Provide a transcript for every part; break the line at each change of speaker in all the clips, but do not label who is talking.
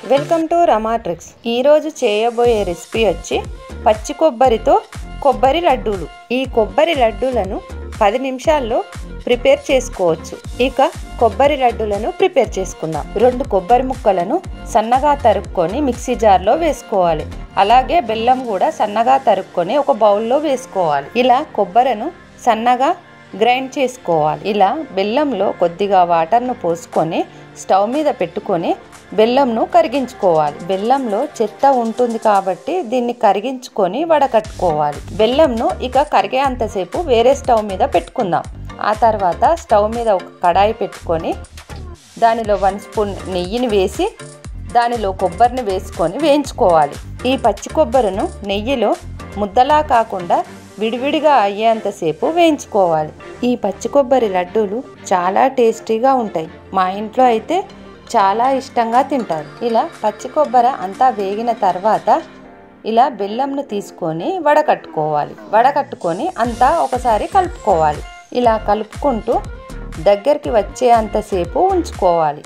welcome to Rama tricks ఈరోజు చేయబోయే recipe వచ్చి పచ్చి కొబ్బరితో కొబ్బరి లడ్డూలు ఈ కొబ్బరి లడ్డూలను పది నిమిషాల్లో ప్రిపేర్ చేసుకోవచ్చు ఇక కొబ్బరి లడ్డూలను ప్రిపేర్ చేసుకుందాం రెండు కొబ్బరి ముక్కలను సన్నగా తరుక్కొని మిక్సీ జార్లో వేసుకోవాలి అలాగే బెల్లం కూడా సన్నగా తరుక్కొని ఒక బౌల్లో వేసుకోవాలి ఇలా కొబ్బరిను సన్నగా గ్రైండ్ చేసుకోవాలి ఇలా బెల్లంలో కొద్దిగా వాటర్ను పోసుకొని స్టవ్ మీద పెట్టుకొని బెల్లంను కరిగించుకోవాలి బెల్లంలో చెత్త ఉంటుంది కాబట్టి దీన్ని కరిగించుకొని వడకట్టుకోవాలి బెల్లంను ఇక కరిగేంతసేపు వేరే స్టవ్ మీద పెట్టుకుందాం ఆ తర్వాత స్టవ్ మీద ఒక కడాయి పెట్టుకొని దానిలో వన్ స్పూన్ నెయ్యిని వేసి దానిలో కొబ్బరిని వేసుకొని వేయించుకోవాలి ఈ పచ్చి కొబ్బరిను నెయ్యిలో ముద్దలా కాకుండా విడివిడిగా అయ్యేంతసేపు వేయించుకోవాలి ఈ పచ్చి కొబ్బరి లడ్డూలు చాలా టేస్టీగా ఉంటాయి మా ఇంట్లో అయితే చాలా ఇష్టంగా తింటారు ఇలా పచ్చి కొబ్బరి అంతా వేగిన తర్వాత ఇలా బెల్లంను తీసుకొని వడకట్టుకోవాలి వడకట్టుకొని అంతా ఒకసారి కలుపుకోవాలి ఇలా కలుపుకుంటూ దగ్గరికి వచ్చే అంతసేపు ఉంచుకోవాలి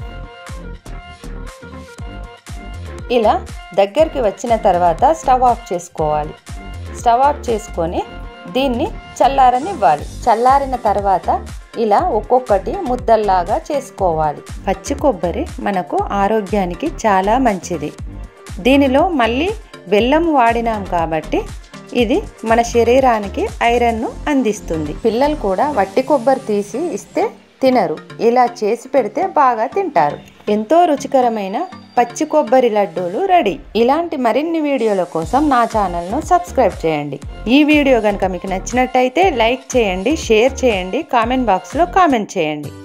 ఇలా దగ్గరికి వచ్చిన తర్వాత స్టవ్ ఆఫ్ చేసుకోవాలి స్టవ్ ఆఫ్ చేసుకొని దీన్ని చల్లారనివ్వాలి చల్లారిన తర్వాత ఇలా ఒక్కొక్కటి ముద్దల్లాగా చేసుకోవాలి పచ్చి కొబ్బరి మనకు ఆరోగ్యానికి చాలా మంచిది దీనిలో మళ్ళీ బెల్లం వాడినాం కాబట్టి ఇది మన శరీరానికి ఐరన్ను అందిస్తుంది పిల్లలు కూడా వట్టి కొబ్బరి తీసి ఇస్తే తినరు ఇలా చేసి పెడితే బాగా తింటారు ఎంతో రుచికరమైన పచ్చి కొబ్బరి లడ్డూలు రెడీ ఇలాంటి మరిన్ని వీడియోల కోసం నా ఛానల్ను సబ్స్క్రైబ్ చేయండి ఈ వీడియో కనుక మీకు నచ్చినట్టయితే లైక్ చేయండి షేర్ చేయండి కామెంట్ బాక్స్లో కామెంట్ చేయండి